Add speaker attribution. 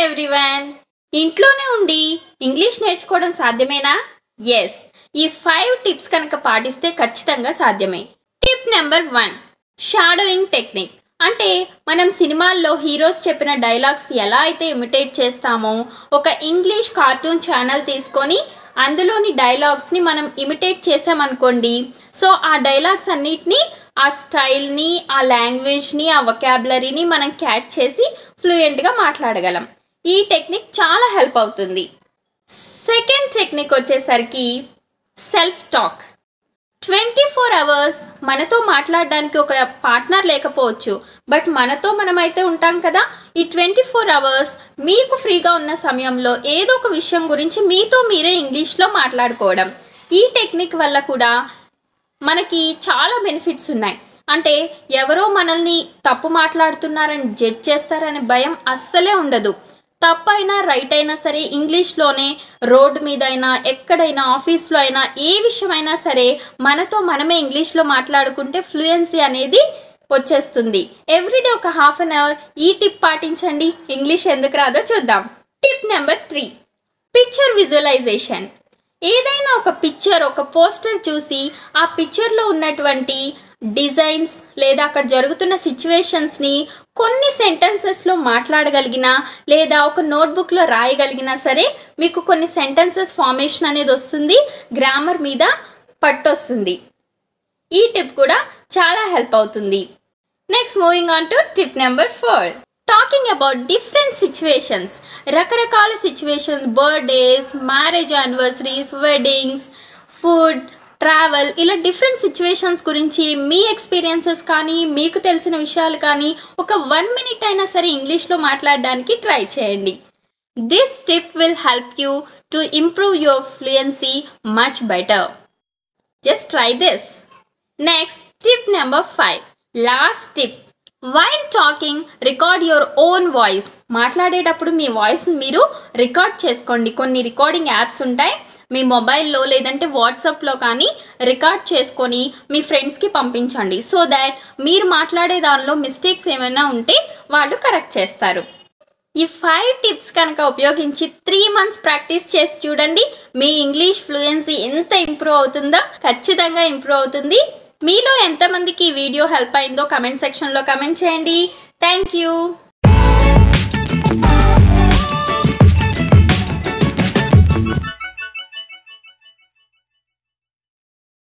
Speaker 1: everyone ఇంట్లోనే ఉండి English నేర్చుకోవడం సాధ్యమేనా ఎస్ ఈ ఫైవ్ టిప్స్ కనుక పాటిస్తే ఖచ్చితంగా సాధ్యమే tip number one shadowing technique అంటే మనం సినిమాల్లో హీరోస్ చెప్పిన డైలాగ్స్ ఎలా అయితే ఇమిటేట్ చేస్తామో ఒక ఇంగ్లీష్ కార్టూన్ ఛానల్ తీసుకొని అందులోని డైలాగ్స్ని మనం ఇమిటేట్ చేసామనుకోండి సో ఆ డైలాగ్స్ అన్నిటినీ ఆ స్టైల్ని ఆ లాంగ్వేజ్ని ఆ వొకాబులరీని మనం క్యాచ్ చేసి ఫ్లూయెంట్గా మాట్లాడగలం ఈ టెక్నిక్ చాలా హెల్ప్ అవుతుంది సెకండ్ టెక్నిక్ వచ్చేసరికి self talk twenty four hours మనతో మాట్లాడడానికి ఒక పార్ట్నర్ లేకపోవచ్చు బట్ మనతో మనమైతే ఉంటాం కదా ఈ ట్వంటీ ఫోర్ అవర్స్ మీకు ఫ్రీగా ఉన్న సమయంలో ఏదో ఒక విషయం గురించి మీతో మీరే ఇంగ్లీష్లో మాట్లాడుకోవడం ఈ టెక్నిక్ వల్ల కూడా మనకి చాలా బెనిఫిట్స్ ఉన్నాయి అంటే ఎవరో మనల్ని తప్పు మాట్లాడుతున్నారని జడ్జ్ చేస్తారనే భయం అస్సలే ఉండదు తప్పైనా రైట్ అయినా సరే ఇంగ్లీష్లోనే రోడ్డు మీద అయినా ఎక్కడైనా ఆఫీస్లో అయినా ఏ విషయమైనా సరే మనతో మనమే ఇంగ్లీష్లో మాట్లాడుకుంటే ఫ్లూయెన్సీ అనేది వచ్చేస్తుంది ఎవ్రీడే ఒక హాఫ్ అన్ అవర్ ఈ టిప్ పాటించండి ఇంగ్లీష్ ఎందుకు రాదో చూద్దాం tip number three picture visualisation ఏదైనా ఒక పిక్చర్ ఒక పోస్టర్ చూసి ఆ పిక్చర్లో ఉన్నటువంటి డిజైన్స్ లేదా అక్కడ జరుగుతున్న సిచ్యువేషన్స్ని కొన్ని సెంటెన్సెస్లో మాట్లాడగలిగినా లేదా ఒక నోట్బుక్లో రాయగలిగినా సరే మీకు కొన్ని సెంటెన్సెస్ ఫార్మేషన్ అనేది వస్తుంది గ్రామర్ మీద పట్టొస్తుంది ఈ టిప్ కూడా చాలా హెల్ప్ అవుతుంది next moving on to tip number four talking about different situations రకరకాల situations birthdays marriage anniversaries weddings food travel ఇలా డిఫరెంట్ సిచ్యువేషన్స్ గురించి మీ ఎక్స్పీరియన్సెస్ కానీ మీకు తెలిసిన విషయాలు కానీ ఒక వన్ మినిట్ అయినా సరే ఇంగ్లీష్లో మాట్లాడడానికి ట్రై చేయండి this tip will help you to improve your fluency much better just try this next tip number five last tip while talking record your own voice మాట్లాడేటప్పుడు మీ వాయిస్ని మీరు రికార్డ్ చేసుకోండి కొన్ని రికార్డింగ్ యాప్స్ ఉంటాయి మీ మొబైల్లో లేదంటే వాట్సాప్లో కానీ రికార్డ్ చేసుకొని మీ ఫ్రెండ్స్కి పంపించండి సో దాట్ మీరు మాట్లాడే దానిలో మిస్టేక్స్ ఏమైనా ఉంటే వాళ్ళు కరెక్ట్ చేస్తారు ఈ ఫైవ్ టిప్స్ కనుక ఉపయోగించి త్రీ మంత్స్ ప్రాక్టీస్ చేసి చూడండి మీ ఇంగ్లీష్ ఫ్లూయెన్సీ ఎంత ఇంప్రూవ్ అవుతుందో ఖచ్చితంగా ఇంప్రూవ్ అవుతుంది మీలో ఎంతమందికి ఈ వీడియో హెల్ప్ అయిందో కమెంట్ సెక్షన్లో కమెంట్ చేయండి థ్యాంక్ యూ